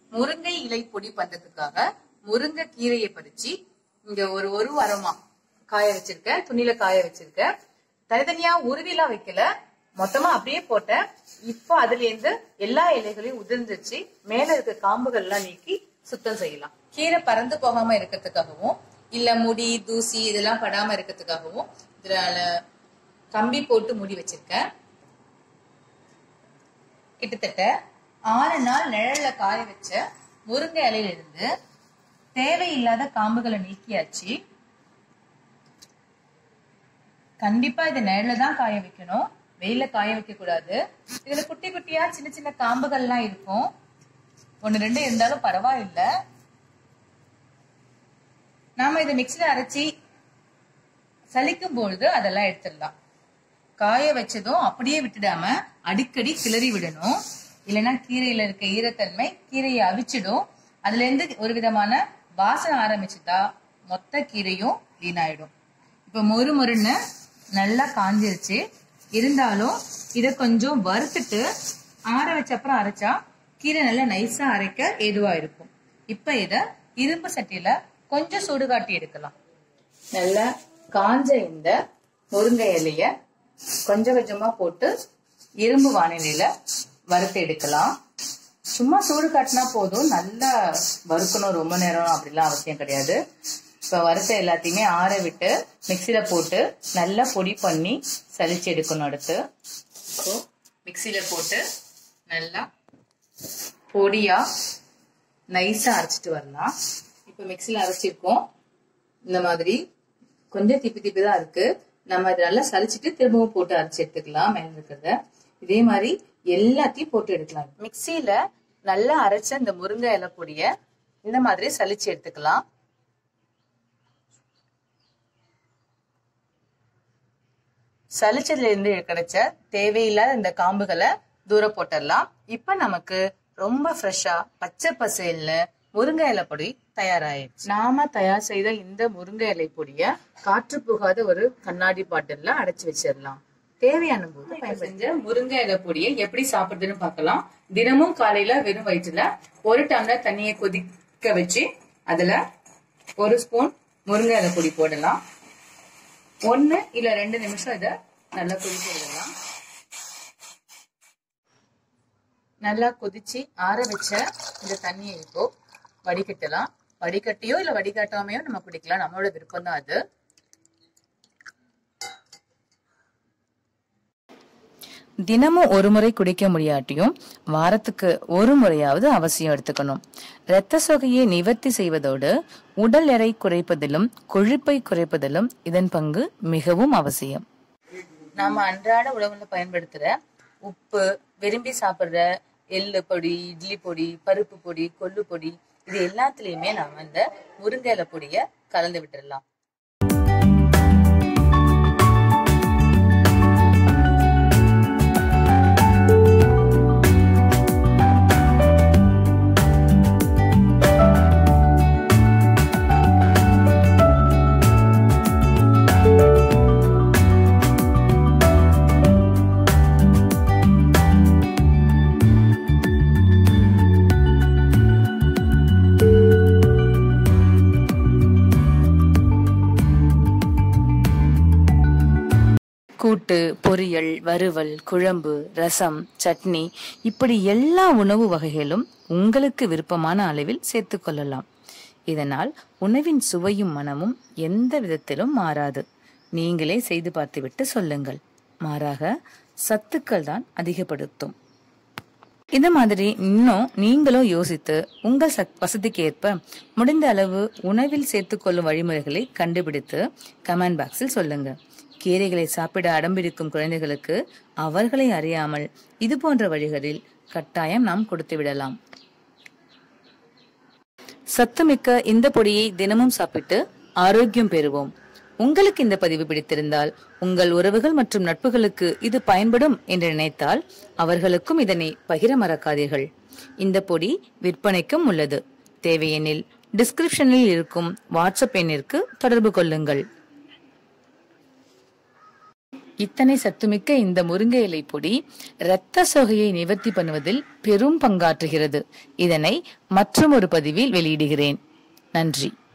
முருங்கை இலை பொடி பண்றதுக்காக முருங்கை கீரையை பறிச்சு இங்க ஒரு ஒரு வாரமா காய வச்சிருக்கேன் துணியில காய வச்சிருக்கேன் தனித்தனியா உருவிலாம் வைக்கல மொத்தமா அப்படியே போட்டேன் இப்போ அதுல இருந்து எல்லா இலைகளையும் உதிர்ந்துச்சு மேல இருக்க காம்புகள் எல்லாம் நீக்கி சுத்தம் செய்யலாம் கீரை பறந்து போகாம இருக்கிறதுக்காகவும் இல்ல முடி தூசி இதெல்லாம் படாம இருக்கிறதுக்காகவும் இதுல கம்பி போட்டு மூடி வச்சிருக்கேன் கிட்டத்தட்ட ஆறு நாள் நிழல்ல காய வச்ச முருங்கை இலையில இருந்து தேவையில்லாத காம்புகளை நீக்கியாச்சு கண்டிப்பா இதை நிழல்ல தான் காய வைக்கணும் வெயில காய வைக்க கூடாது இதுல குட்டி குட்டியா சின்ன சின்ன காம்புகள்லாம் இருக்கும் ஒன்னு ரெண்டு இருந்தாலும் பரவாயில்ல நாம இதை மிக்சில அரைச்சி சலிக்கும் பொழுது அதெல்லாம் எடுத்துடலாம் காய வச்சதும் அப்படியே விட்டுடாம அடிக்கடி கிளறி விடணும் இல்லைன்னா கீரையில இருக்க ஈரத்தன்மை கீரையை அவிச்சிடும் அதுல இருந்து ஒரு விதமான வாசனை ஆரம்பிச்சுட்டா மொத்த கீரையும் வீணாயிடும் இப்ப மொறு மொறுன்னு நல்லா காஞ்சிருச்சு இருந்தாலும் இத கொஞ்சம் வறுத்துட்டு ஆற வச்ச அப்புறம் அரைச்சா கீரை நல்லா நைஸா அரைக்க ஏதுவா இருக்கும் இப்ப இத இரும்பு சட்டியில கொஞ்சம் சூடு காட்டி எடுக்கலாம் நல்லா காஞ்ச இந்த முருங்கை இலைய கொஞ்சம் கொஞ்சமா போட்டு இரும்பு வானிலையில வறுத்து எடுக்கலாம் சும்மா சூடு காட்டினா போதும் நல்லா வறுக்கணும் ரொம்ப நேரம் அப்படிலாம் அவசியம் கிடையாது இப்ப வறுத்த எல்லாத்தையுமே ஆற விட்டு மிக்சியில போட்டு நல்லா பொடி பண்ணி சலிச்சு எடுக்கணும் அடுத்து ஸோ மிக்சியில போட்டு நல்லா பொடியா நைஸா அரைச்சிட்டு வரலாம் இப்ப மிக்சியில அரைச்சிருக்கோம் இந்த மாதிரி கொஞ்சம் திப்பி திப்பி தான் இருக்கு நம்ம இதை நல்லா சலிச்சிட்டு திரும்பவும் போட்டு அரைச்சி எடுத்துக்கலாம் மேல இருக்கிறத இதே மாதிரி எல்லாத்தையும் போட்டு எடுக்கலாம் மிக்சியில நல்லா அரைச்ச இந்த முருங்கை இலை பொடிய இந்த மாதிரி சலிச்சு எடுத்துக்கலாம் சலிச்சதுல இருந்து கிடைச்ச தேவையில்லாத இந்த காம்புகளை தூர போட்டுடலாம் இப்ப நமக்கு ரொம்ப ஃப்ரெஷ்ஷா பச்சை பசேல்னு முருங்கை இலை பொடி தயாராயிடுச்சு நாம தயார் செய்த இந்த முருங்கை இலை பொடிய காற்று புகாத ஒரு கண்ணாடி பாட்டில்ல அடைச்சு வச்சிடலாம் தேவையான போது செஞ்ச முருங்கை இலை பொடியை எப்படி சாப்பிடுறதுன்னு பார்க்கலாம் தினமும் காலையில வெறும் வயிற்றுல ஒரு டம்ளர் தண்ணியை கொதிக்க வச்சு அதுல ஒரு ஸ்பூன் முருங்கை இலை பொடி போடலாம் ஒன்னு இல்ல ரெண்டு நிமிஷம் இத நல்லா கொதிக்க விடலாம் நல்லா கொதிச்சு ஆற வச்ச இந்த தண்ணியை இப்போ வடிகட்டலாம் வடிகட்டியோ இல்ல வடிகட்டாமையோ நம்ம குடிக்கலாம் நம்மளோட விருப்பம் தான் அது தினமும் ஒரு முறை குடிக்க முடியாட்டியும் வாரத்துக்கு ஒரு முறையாவது அவசியம் எடுத்துக்கணும் இரத்த சோகையை நிவர்த்தி செய்வதோடு உடல் எடை குறைப்பதிலும் கொழுப்பை குறைப்பதிலும் இதன் பங்கு மிகவும் அவசியம் நாம அன்றாட உணவுல பயன்படுத்துற உப்பு விரும்பி சாப்பிடுற எள்ளு பொடி இட்லி பொடி பருப்பு பொடி கொள்ளு பொடி இது எல்லாத்துலயுமே நாம இந்த முருங்கை இலை பொடிய கலந்து விட்டுறலாம் கூட்டு பொரியல் வறுவல் குழம்பு ரசம் சட்னி இப்படி எல்லா உணவு வகைகளும் உங்களுக்கு விருப்பமான அளவில் சேர்த்துக் கொள்ளலாம் இதனால் உணவின் சுவையும் மனமும் எந்த விதத்திலும் மாறாது நீங்களே செய்து பார்த்துவிட்டு சொல்லுங்கள் மாறாக சத்துக்கள் தான் அதிகப்படுத்தும் இந்த மாதிரி இன்னும் நீங்களும் யோசித்து உங்கள் சக் வசதிக்கு ஏற்ப முடிந்த அளவு உணவில் சேர்த்துக்கொள்ளும் வழிமுறைகளை கண்டுபிடித்து கமெண்ட் பாக்ஸில் சொல்லுங்க கீரைகளை சாப்பிட அடம்பிடிக்கும் குழந்தைகளுக்கு அவர்களை அறியாமல் இது போன்ற வழிகளில் கட்டாயம் நாம் கொடுத்து விடலாம் சத்துமிக்க இந்த பொடியை தினமும் சாப்பிட்டு ஆரோக்கியம் பெறுவோம் உங்களுக்கு இந்த பதிவு பிடித்திருந்தால் உங்கள் உறவுகள் மற்றும் நட்புகளுக்கு இது பயன்படும் என்று நினைத்தால் அவர்களுக்கும் இதனை பகிர மறக்காதீர்கள் இந்த பொடி விற்பனைக்கும் உள்ளது தேவையெனில் டிஸ்கிரிப்ஷனில் இருக்கும் வாட்ஸ்அப் எண்ணிற்கு தொடர்பு கொள்ளுங்கள் இத்தனை சத்துமிக்க இந்த முருங்கை இலை பொடி இரத்த சோகையை நிவர்த்தி பண்ணுவதில் பெரும் பங்காற்றுகிறது இதனை மற்றொரு பதிவில் வெளியிடுகிறேன் நன்றி